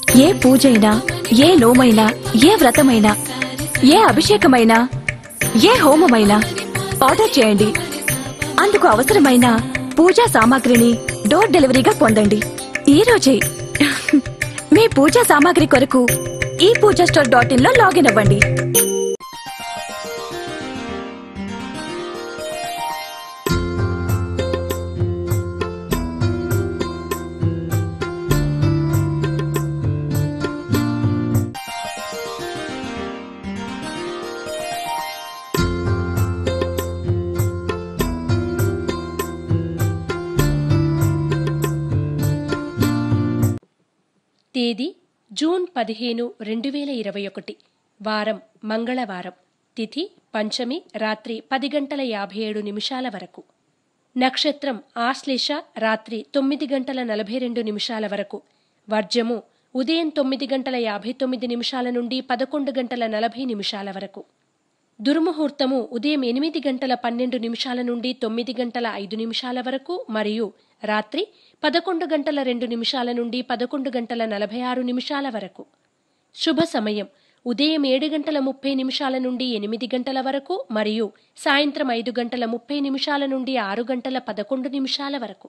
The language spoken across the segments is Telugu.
ఏ పూజైనా ఏ నోమైనా ఏ వ్రతమైనా ఏ అభిషేకమైనా ఏ హోమమైనా ఆర్డర్ చేయండి అందుకు అవసరమైన పూజా సామాగ్రిని డోర్ డెలివరీగా పొందండి ఈ రోజే మీ పూజా సామాగ్రి కొరకు ఈ పూజా స్టోర్ డాట్ ఇన్ లో లాగిన్ అవ్వండి తేదీ జూన్ పదిహేను రెండు వేల ఇరవై ఒకటి వారం మంగళవారం తిథి పంచమి రాత్రి పది గంటల యాభై ఏడు నిమిషాల వరకు నక్షత్రం ఆశ్లేష రాత్రి తొమ్మిది గంటల నలభై రెండు నిమిషాల వరకు వర్జము ఉదయం తొమ్మిది గంటల యాభై తొమ్మిది నిమిషాల నుండి పదకొండు గంటల నలభై నిమిషాల వరకు దుర్ముహూర్తము ఉదయం ఎనిమిది గంటల పన్నెండు నిమిషాల నుండి తొమ్మిది గంటల ఐదు నిమిషాల వరకు మరియు రాత్రి పదకొండు గంటల రెండు నిమిషాల నుండి పదకొండు గంటల నలభై ఆరు నిమిషాల వరకు శుభ సమయం ఉదయం ఏడు గంటల ముప్పై నిమిషాల నుండి ఎనిమిది గంటల వరకు మరియు సాయంత్రం ఐదు గంటల ముప్పై నిమిషాల నుండి ఆరు గంటల పదకొండు నిమిషాల వరకు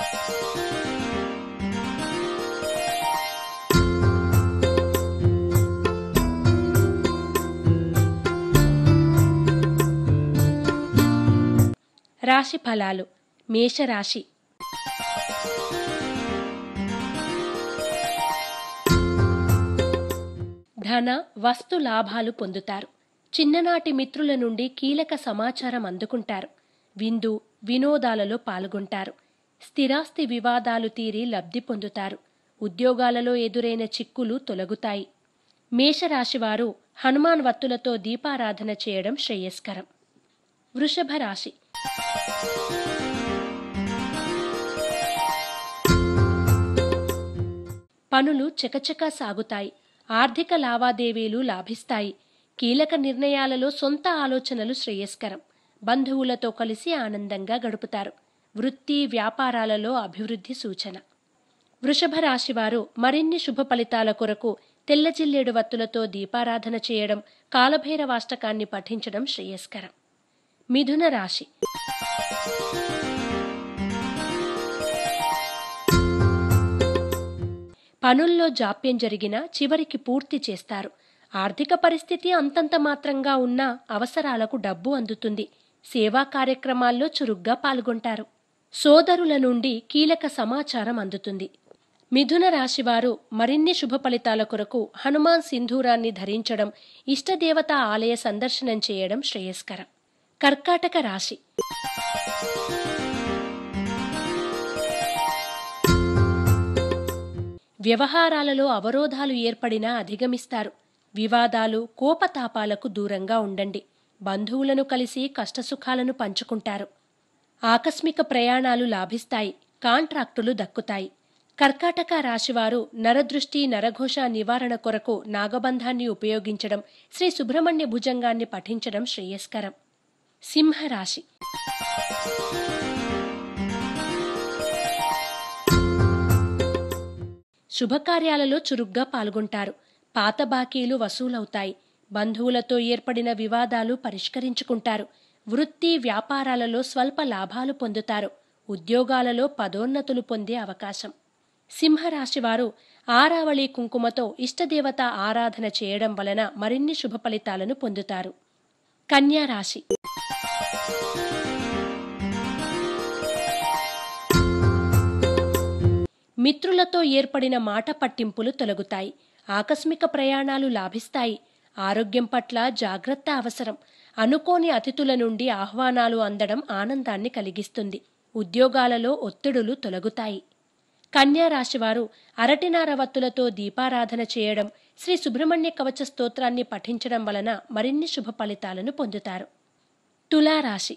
రాశి ఫలాలు మేషరాశి ధన వస్తు లాభాలు పొందుతారు చిన్ననాటి మిత్రుల నుండి కీలక సమాచారం అందుకుంటారు విందు వినోదాలలో పాల్గొంటారు స్థిరాస్తి వివాదాలు తీరి లబ్ధి పొందుతారు ఉద్యోగాలలో ఎదురైన చిక్కులు తొలగుతాయి మేషరాశివారు హనుమాన్ వత్తులతో దీపారాధన చేయడం శ్రేయస్కరం వృషభ రాశి పనులు చకచకా సాగుతాయి ఆర్థిక లావాదేవీలు లాభిస్తాయి కీలక నిర్ణయాలలో సొంత ఆలోచనలు శ్రేయస్కరం బంధువులతో కలిసి ఆనందంగా గడుపుతారు వృత్తి వ్యాపారాలలో అభివృద్ధి సూచన వృషభ రాశివారు మరిన్ని శుభ ఫలితాల కొరకు తెల్ల జిల్లేడు వత్తులతో దీపారాధన చేయడం కాలభైరవాష్టకాన్ని పఠించడం శ్రేయస్కరం మిథున రాశి పనుల్లో జాప్యం జరిగినా చివరికి పూర్తి చేస్తారు ఆర్థిక పరిస్థితి అంతంత మాత్రంగా ఉన్నా అవసరాలకు డబ్బు అందుతుంది సేవా కార్యక్రమాల్లో చురుగ్గా పాల్గొంటారు సోదరుల నుండి కీలక సమాచారం అందుతుంది మిథున రాశివారు మరిన్ని శుభ ఫలితాల కొరకు హనుమాన్ సింధూరాన్ని ధరించడం ఇష్టదేవత ఆలయ సందర్శనం చేయడం శ్రేయస్కరం కర్కాటక రాశి వ్యవహారాలలో అవరోధాలు ఏర్పడినా అధిగమిస్తారు వివాదాలు కోపతాపాలకు దూరంగా ఉండండి బంధువులను కలిసి కష్టసుఖాలను పంచుకుంటారు ఆకస్మిక ప్రయాణాలు లాభిస్తాయి కాంట్రాక్టులు దక్కుతాయి కర్కాటక రాశివారు నరదృష్టి నరఘోష నివారణ కొరకు నాగబంధాన్ని ఉపయోగించడం శ్రీ సుబ్రహ్మణ్య భుజంగాన్ని పఠించడం శ్రేయస్కరం సింహరాశి శుభకార్యాలలో చురుగ్గా పాల్గొంటారు పాత బాకీలు వసూలవుతాయి బంధువులతో ఏర్పడిన వివాదాలు పరిష్కరించుకుంటారు వృత్తి వ్యాపారాలలో స్వల్ప లాభాలు పొందుతారు ఉద్యోగాలలో పదోన్నతులు పొందే అవకాశం సింహరాశివారు ఆరావళి కుంకుమతో ఇష్టదేవత ఆరాధన చేయడం వలన మరిన్ని శుభ ఫలితాలను పొందుతారు కన్యా రాశి మిత్రులతో ఏర్పడిన మాట పట్టింపులు తొలగుతాయి ఆకస్మిక ప్రయాణాలు లాభిస్తాయి ఆరోగ్యం పట్ల జాగ్రత్త అవసరం అనుకోని అతిథుల నుండి ఆహ్వానాలు అందడం ఆనందాన్ని కలిగిస్తుంది ఉద్యోగాలలో ఒత్తిడులు తొలగుతాయి కన్యా రాశివారు అరటినార వత్తులతో దీపారాధన చేయడం శ్రీ సుబ్రహ్మణ్య కవచ స్తోత్రాన్ని పఠించడం వలన మరిన్ని శుభ ఫలితాలను పొందుతారు తులారాశి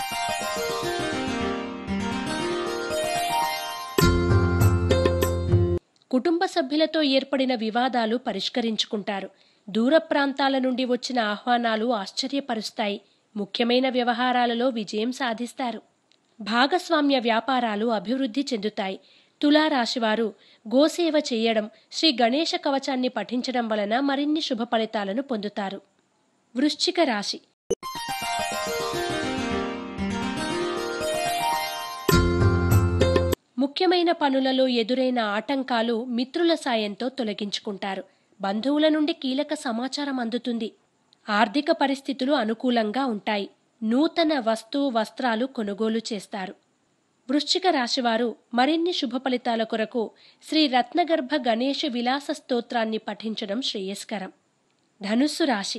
కుటుంబ సభ్యులతో ఏర్పడిన వివాదాలు పరిష్కరించుకుంటారు దూర ప్రాంతాల నుండి వచ్చిన ఆహ్వానాలు ఆశ్చర్యపరుస్తాయి ముఖ్యమైన వ్యవహారాలలో విజయం సాధిస్తారు భాగస్వామ్య వ్యాపారాలు అభివృద్ధి చెందుతాయి తులారాశివారు గోసేవ చేయడం శ్రీ గణేశ కవచాన్ని పఠించడం వలన మరిన్ని శుభ ఫలితాలను పొందుతారు వృశ్చిక రాశి ముఖ్యమైన పనులలో ఎదురైన ఆటంకాలు మిత్రుల సాయంతో తొలగించుకుంటారు బంధువుల నుండి కీలక సమాచారం అందుతుంది ఆర్థిక పరిస్థితులు అనుకూలంగా ఉంటాయి నూతన వస్తు వస్త్రాలు కొనుగోలు చేస్తారు వృశ్చిక రాశివారు మరిన్ని శుభ ఫలితాల కొరకు శ్రీ రత్నగర్భ గణేష విలాస స్తోత్రాన్ని పఠించడం శ్రేయస్కరం ధనుస్సు రాశి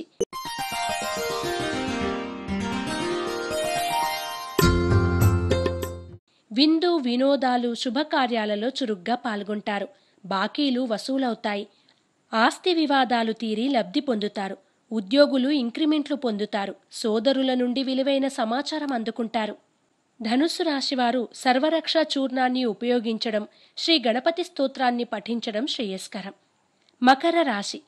విందు వినోదాలు శుభకార్యాలలో చురుగ్గా పాల్గొంటారు బాకీలు వసూలవుతాయి ఆస్తి వివాదాలు తీరి లబ్ధి పొందుతారు ఉద్యోగులు ఇంక్రిమెంట్లు పొందుతారు సోదరుల నుండి విలువైన సమాచారం అందుకుంటారు ధనుస్సు రాశివారు సర్వరక్ష చూర్ణాన్ని ఉపయోగించడం శ్రీ గణపతి స్తోత్రాన్ని పఠించడం శ్రేయస్కరం మకర రాశి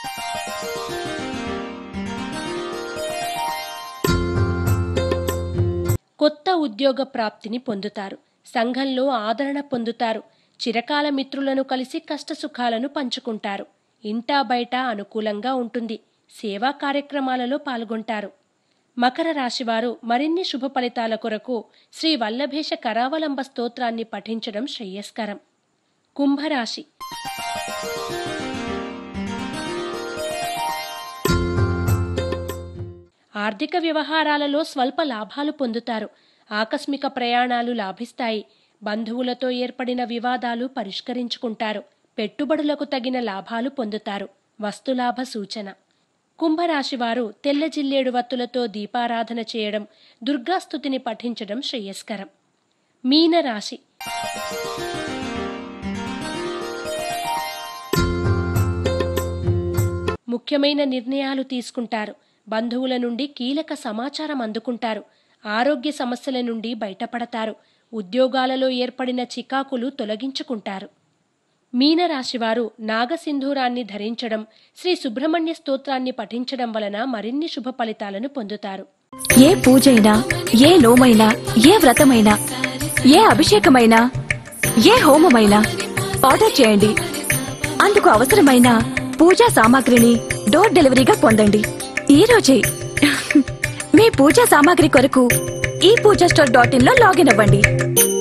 కొత్త ఉద్యోగ ప్రాప్తిని పొందుతారు సంఘంలో ఆదరణ పొందుతారు చిరకాల మిత్రులను కలిసి కష్టసుఖాలను పంచుకుంటారు ఇంటా బయట అనుకూలంగా ఉంటుంది సేవా కార్యక్రమాలలో పాల్గొంటారు మకర రాశివారు మరిన్ని శుభ ఫలితాల కొరకు శ్రీ వల్లభేష కరావలంబ స్తోత్రాన్ని పఠించడం శ్రేయస్కరం కుంభరాశి ఆర్థిక వ్యవహారాలలో స్వల్ప లాభాలు పొందుతారు ఆకస్మిక ప్రయాణాలు లాభిస్తాయి బంధువులతో ఏర్పడిన వివాదాలు పరిష్కరించుకుంటారు పెట్టుబడులకు తగిన లాభాలు పొందుతారు వస్తులాభ సూచన కుంభరాశివారు తెల్ల జిల్లేడు వత్తులతో దీపారాధన చేయడం దుర్గాస్తుతిని పఠించడం శ్రేయస్కరం మీనరాశి ముఖ్యమైన నిర్ణయాలు తీసుకుంటారు బంధువుల నుండి కీలక సమాచారం అందుకుంటారు ఆరోగ్య సమస్యల నుండి బయటపడతారు ఉద్యోగాలలో ఏర్పడిన చికాకులు తొలగించుకుంటారు మీనరాశివారు నాగసింధూరాన్ని ధరించడం శ్రీ సుబ్రహ్మణ్య స్తోత్రాన్ని పఠించడం వలన మరిన్ని శుభ ఫలితాలను పొందుతారు ఏ పూజైనా ఏ నోమైనా ఏ వ్రతమైనా ఏ అభిషేకమైనా ఏ హోమమైనా ఆర్డర్ చేయండి అందుకు అవసరమైన పూజా సామాగ్రిని డోర్ డెలివరీగా పొందండి ఈ రోజే మీ పూజా సామాగ్రి కొరకు ఈ పూజా స్టోర్ డాట్ ఇన్ లో లాగిన్ అవ్వండి